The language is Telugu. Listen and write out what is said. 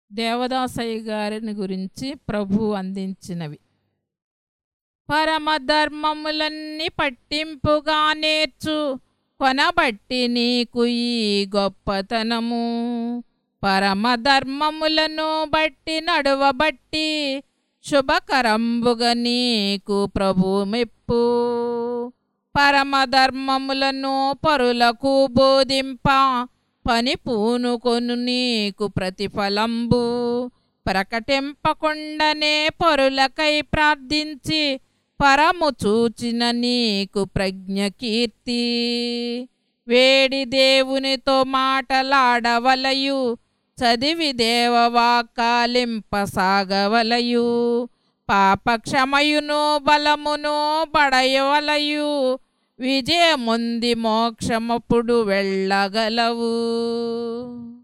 దేవదాసయ్య గారిని గురించి ప్రభు అందించినవి పరమధర్మములన్నీ పట్టింపుగా నేర్చు కొనబట్టి నీకు ఈ గొప్పతనము పరమధర్మములను బట్టి నడువబట్టి శుభకరంబుగా నీకు ప్రభు మెప్పు పరమధర్మములను పరులకు బోధింప పని పూనుకొను నీకు ప్రతిఫలంబు ప్రకటింపకుండానే పరులకై ప్రార్థించి పరము చూచిన నీకు ప్రజ్ఞ కీర్తి వేడి దేవునితో మాటలాడవలయు చదివి దేవవాకాలింపసాగవలయు పాపక్షమయును బలమును బడయవలయు విజయముంది మోక్షమప్పుడు వెళ్ళగలవు